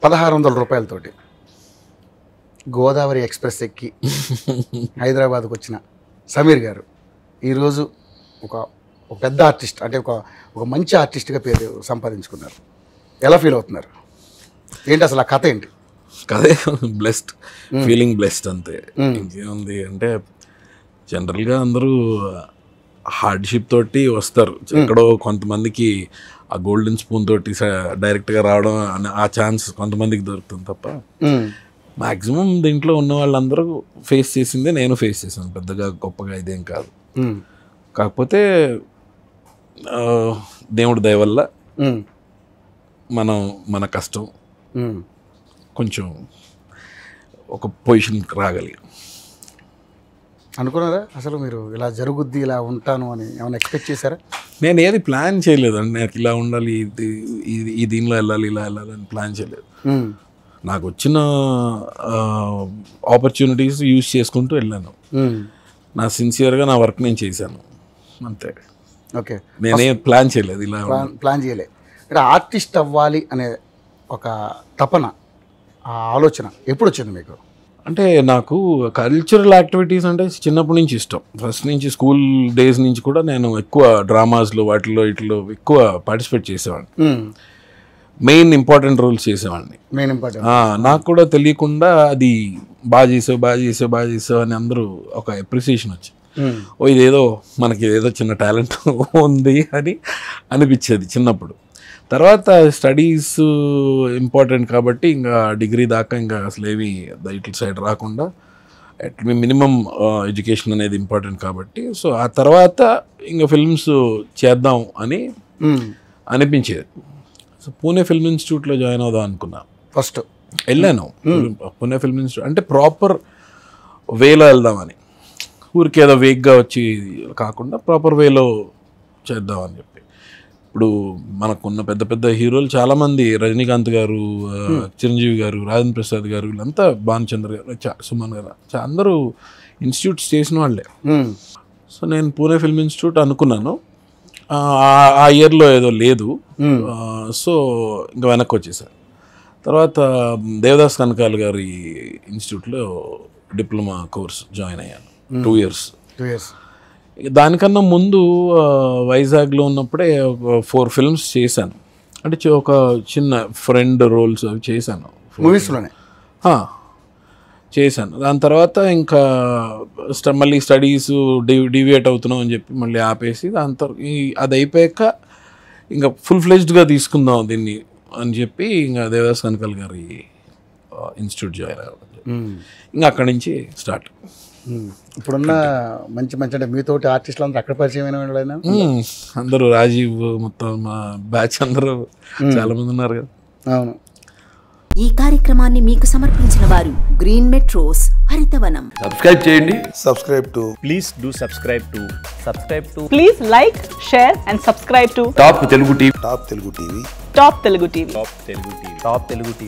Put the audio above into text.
పదహారు వందల రూపాయలతోటి గోదావరి ఎక్స్ప్రెస్ ఎక్కి హైదరాబాద్కు వచ్చిన సమీర్ గారు ఈరోజు ఒక ఒక పెద్ద ఆర్టిస్ట్ అంటే ఒక ఒక మంచి ఆర్టిస్ట్గా పేరు సంపాదించుకున్నారు ఎలా ఫీల్ అవుతున్నారు ఏంటి అసలు ఆ కథ ఏంటి కదే బ్లెస్డ్ ఫీలింగ్ బ్లెస్డ్ అంతే ఇంకేముంది అంటే జనరల్గా అందరూ హార్డ్షిప్ తోటి వస్తారు ఎక్కడో కొంతమందికి ఆ గోల్డెన్ స్పూన్ తోటి డైరెక్ట్గా రావడం అనే ఆ ఛాన్స్ కొంతమందికి దొరుకుతుంది తప్ప మ్మ్. మాక్సిమం దీంట్లో ఉన్న వాళ్ళందరూ ఫేస్ చేసిందే నేను ఫేస్ చేశాను పెద్దగా గొప్పగా ఇదేం కాదు మ్మ్. కాకపోతే ఆ, దేవుడి దయ వల్ల మ్మ్. మనం మన కష్టం మ్మ్. కొంచెం ఒక పొజిషన్కి రాగలిగాం అనుకున్నారా అసలు మీరు ఇలా జరుగుద్ది ఇలా ఉంటాను అని ఏమైనా ఎక్స్పెక్ట్ చేశారా నేను ఏది ప్లాన్ చేయలేదండి నాకు ఇలా ఉండాలి ఇది ఇది ఈ దీనిలో వెళ్ళాలి ఇలా వెళ్ళాలి అని ప్లాన్ చేయలేదు మ్మ్. నాకు వచ్చిన ఆపర్చునిటీస్ యూజ్ చేసుకుంటూ వెళ్ళాను మ్మ్. నా సిన్సియర్గా నా వర్క్ నేను చేశాను అంతే ఓకే నేనేం ప్లాన్ చేయలేదు ఇలా ప్లాన్ ప్లాన్ చేయలే అంటే ఆర్టిస్ట్ అవ్వాలి అనే ఒక తపన ఆ ఆలోచన ఎప్పుడు వచ్చింది మీకు అంటే నాకు కల్చరల్ యాక్టివిటీస్ అంటే చిన్నప్పటి నుంచి ఇష్టం ఫస్ట్ నుంచి స్కూల్ డేస్ నుంచి కూడా నేను ఎక్కువ డ్రామాస్లో వాటిలో ఇట్లో ఎక్కువ పార్టిసిపేట్ చేసేవాడిని మెయిన్ ఇంపార్టెంట్ రోల్స్ చేసేవాడిని మెయిన్ ఇంపార్టెంట్ ఆ, నాకు కూడా తెలియకుండా అది బాగా చేసావు బాగా చేసావు బాగా చేసావు అని అందరూ ఒక అప్రిసియేషన్ వచ్చి ఓ ఇదేదో మనకి ఏదో చిన్న టాలెంట్ ఉంది అని అనిపించేది చిన్నప్పుడు తర్వాత స్టడీస్ ఇంపార్టెంట్ కాబట్టి ఇంకా డిగ్రీ దాకా ఇంకా అసలు ఏవి ఇట్ల సైడ్ రాకుండా అట్ మినిమం ఎడ్యుకేషన్ అనేది ఇంపార్టెంట్ కాబట్టి సో ఆ తర్వాత ఇంకా ఫిల్మ్స్ చేద్దాం అని అనిపించేది సో పూణే ఫిల్మ్ ఇన్స్టిట్యూట్లో జాయిన్ అవుదాం అనుకున్నా ఫస్ట్ వెళ్ళాను పూణే ఫిల్మ్ ఇన్స్టిట్యూట్ అంటే ప్రాపర్ వేలో వెళ్దామని ఊరికి ఏదో వేగ్గా వచ్చి కాకుండా ప్రాపర్ వేలో చేద్దామని చెప్పి ఇప్పుడు మనకున్న పెద్ద పెద్ద హీరోలు చాలామంది రజనీకాంత్ గారు ఆ, చిరంజీవి గారు రాజేంద్ర ప్రసాద్ గారు వీళ్ళంతా భానుచంద్ర గారు చా సుమన్ గారు చా- అందరూ ఇన్స్టిట్యూట్స్ చేసిన వాళ్ళే సో నేను పూణే ఫిల్మ్ ఇన్స్టిట్యూట్ అనుకున్నాను ఆ, ఆ- ఆ ఇయర్లో ఏదో లేదు ఆ, సో ఇంకా వెనక్కి వచ్చేసాను తర్వాత దేవదాస్ కనకాల్ గారి ఇన్స్టిట్యూట్లో డిప్లొమా కోర్స్ జాయిన్ అయ్యాను టూ ఇయర్స్ టూ ఇయర్స్ దానికన్నా ముందు ఆ, వైజాగ్లో ఉన్నప్పుడే ఒక ఫోర్ ఫిల్మ్స్ చేశాను అంటే చి- ఒక చిన్న ఫ్రెండ్ రోల్స్ అవి చేశాను మూవీస్లోనే ఆ, చేశాను దాని తర్వాత ఇంకా స్ట- మళ్ళీ స్టడీస్ డివియేట్ అవుతున్నాం అని చెప్పి మళ్ళీ ఆపేసి దాని తర్వాత ఈ- అది అయిపోయాక ఇంకా ఫుల్ ఫ్లెజ్డ్గా తీసుకుందాం దీన్ని అని చెప్పి ఇంకా దేవదాస్ కనకల్ గారి ఇన్స్టిట్యూట్ జాయిన్ అవ్వడం ఇంకా అక్కడి నుంచి స్టార్ట్ ఇప్పుడున్న మంచి మంచి అంటే మీతోటి ఆర్టిస్టులు అందరూ అక్కడ పరిచయమైన వాళ్ళైనా అందరూ రాజీవ్ మొత్తం మా బ్యాచ్ అందరూ చాలా మంది ఉన్నారు కదా అవును ఈ కార్యక్రమాన్ని మీకు సమర్పించిన వారు గ్రీన్ మెట్రోస్ హరితవనం సబ్స్క్రైబ్ చేయండి subscribe to please do subscribe to subscribe to Please like, share, and subscribe to Top Telugu TV Top Telugu TV. Top Telugu TV. top telugu tv top telugu tv